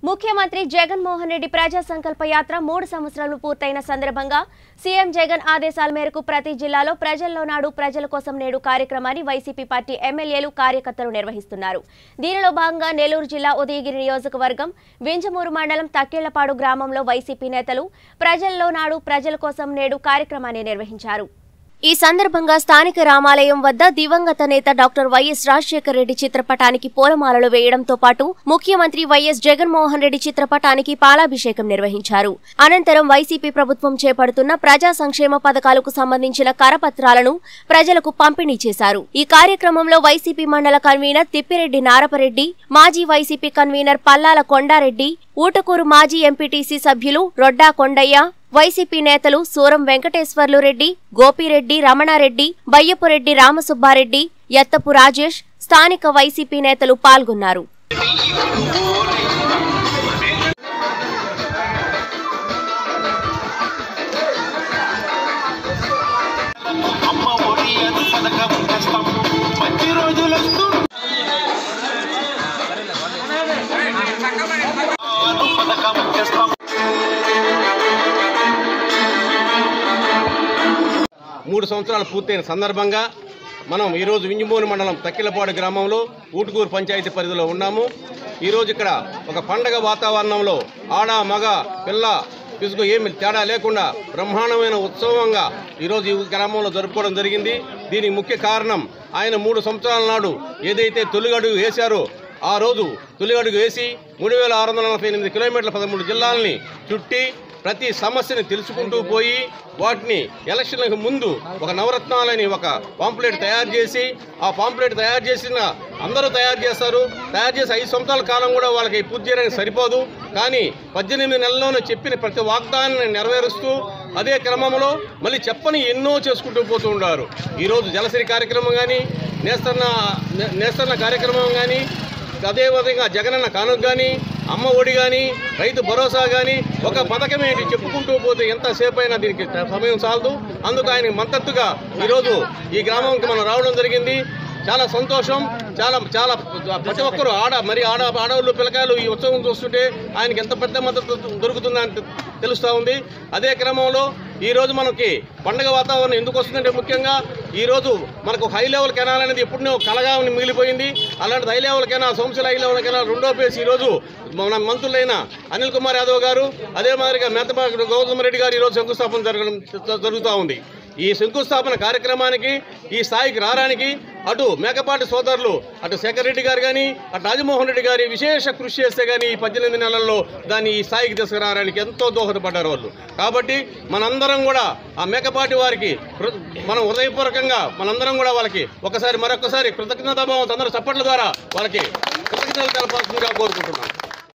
ముఖ్యమంత్రి జగన్మోహన్ రెడ్డి ప్రజా సంకల్ప యాత్ర మూడు సంవత్సరాలు పూర్తయిన సందర్భంగా సీఎం జగన్ ఆదేశాల మేరకు ప్రతి జిల్లాలో ప్రజల్లో నాడు ప్రజల కోసం నేడు కార్యక్రమాన్ని వైసీపీ పార్టీ ఎమ్మెల్యేలు కార్యకర్తలు నిర్వహిస్తున్నారు దీనిలో భాగంగా నెల్లూరు జిల్లా ఉదయగిరి నియోజకవర్గం వింజమూరు మండలం తక్కేళ్లపాడు గ్రామంలో వైసీపీ నేతలు ప్రజల్లో నాడు ప్రజల కోసం నేడు కార్యక్రమాన్ని నిర్వహించారు ఈ సందర్భంగా స్థానిక రామాలయం వద్ద దివంగత నేత డాక్టర్ వైఎస్ రాజశేఖర రెడ్డి చిత్రపటానికి పూలమాలలు వేయడంతో పాటు ముఖ్యమంత్రి వైఎస్ జగన్మోహన్ రెడ్డి చిత్రపటానికి పాలాభిషేకం నిర్వహించారు అనంతరం వైసీపీ ప్రభుత్వం చేపడుతున్న ప్రజా సంక్షేమ పథకాలకు సంబంధించిన కరపత్రాలను ప్రజలకు పంపిణీ చేశారు ఈ కార్యక్రమంలో వైసీపీ మండల కన్వీనర్ తిప్పిరెడ్డి నారపరెడ్డి మాజీ వైసీపీ కన్వీనర్ పల్లాల కొండారెడ్డి ఊటకూరు మాజీ ఎంపీటీసీ సభ్యులు రొడ్డా కొండయ్య వైసీపీ నేతలు సూరం వెంకటేశ్వర్లు రెడ్డి గోపిరెడ్డి రమణారెడ్డి బయ్యపురెడ్డి రామసుబ్బారెడ్డి ఎత్తపు రాజేష్ స్థానిక వైసీపీ నేతలు పాల్గొన్నారు అమ్మ ఒడి అని పథకం తెస్తాం మంచి రోజులు పథకం తెస్తాం మూడు సంవత్సరాలు పూర్తయిన సందర్భంగా మనం ఈరోజు వింజమూరు మండలం తక్కిలపాడు గ్రామంలో ఊటుకూరు పంచాయతీ పరిధిలో ఉన్నాము ఈరోజు ఇక్కడ ఒక పండగ వాతావరణంలో ఆడ మగ పిల్ల పిసుకు ఏమి తేడా లేకుండా బ్రహ్మాండమైన ఉత్సవంగా ఈరోజు ఈ గ్రామంలో జరుపుకోవడం జరిగింది దీనికి ముఖ్య కారణం ఆయన మూడు సంవత్సరాల నాడు ఏదైతే తొలిగడుగు వేశారో ఆ రోజు తొలిగడుగు వేసి మూడు వేల ఆరు వందల నలభై ఎనిమిది కిలోమీటర్ల పదమూడు జిల్లాలని చుట్టి ప్రతి సమస్యని తెలుసుకుంటూ పోయి వాటిని ఎలక్షన్లకు ముందు ఒక నవరత్నాలని ఒక పాంప్లెట్ తయారు చేసి ఆ పాంప్లెట్ తయారు చేసిన అందరూ తయారు చేస్తారు తయారు చేసి ఐదు సంవత్సరాల కాలం కూడా వాళ్ళకి పూర్తి చేయడానికి సరిపోదు కానీ పద్దెనిమిది నెలల్లోనే చెప్పిన ప్రతి వాగ్దానాన్ని నెరవేరుస్తూ అదే క్రమంలో మళ్ళీ చెప్పని ఎన్నో చేసుకుంటూ పోతూ ఉన్నారు ఈరోజు జలసిరి కార్యక్రమం కానీ నేస్తన్న నే- నేస్తన్న కార్యక్రమం కానీ అదేవిధంగా జగనన్న కానుక కానీ అమ్మ ఒడి కానీ రైతు భరోసా కానీ ఒక పథకం ఏంటి చెప్పుకుంటూ పోతే ఎంతసేపు అయినా దీనికి ట- సమయం చాలదు అందుకు ఆయన మద్దతుగా ఈరోజు ఈ గ్రామంకి మనం రావడం జరిగింది చాలా సంతోషం చాలా చాలా ప్రతి ఒక్కరూ ఆడ మరి ఆడ ఆడవాళ్ళు పిల్లకాయలు ఈ ఉత్సవం చూస్తుంటే ఆయనకి ఎంత పెద్ద మద్దతు దొరుకుతుందని తె- తెలుస్తూ ఉంది అదే క్రమంలో ఈరోజు మనకి పండగ వాతావరణం ఎందుకు వస్తుందంటే ముఖ్యంగా ఈరోజు మనకు హై లెవెల్ కెనాల్ అనేది ఎప్పుడూ కలగా మిగిలిపోయింది అలాంటి high level canal Somasila high level canal రెండో పేసి ఈరోజు మన మంత్రులైన అనిల్ కుమార్ యాదవ్ గారు అదే మాదిరిగా మేతపాటి గౌతమ్ రెడ్డి గారు ఈరోజు శంకుస్థాపన జరగడం జరుగుతూ ఉంది ఈ శంకుస్థాపన కార్యక్రమానికి ఈ స్థాయికి రావడానికి అటు మేకపాటి సోదరులు అటు శేఖర్ రెడ్డి గారు కానీ అటు రాజమోహన్ రెడ్డి గారి విశేష కృషి చేస్తే కానీ ఈ పద్దెనిమిది నెలల్లో దాన్ని ఈ స్థాయికి తీసుకురావడానికి ఎంతో దోహదపడ్డారు వాళ్ళు కాబట్టి మనందరం కూడా ఆ మేకపాటి వారికి కృ- మనం హృదయపూర్వకంగా మనందరం కూడా వాళ్ళకి ఒకసారి మరొకసారి కృతజ్ఞతాభావం అందరూ చప్పట్ల ద్వారా వాళ్ళకి కృతజ్ఞతలు తెలపాల్సిందిగా కోరుకుంటున్నాం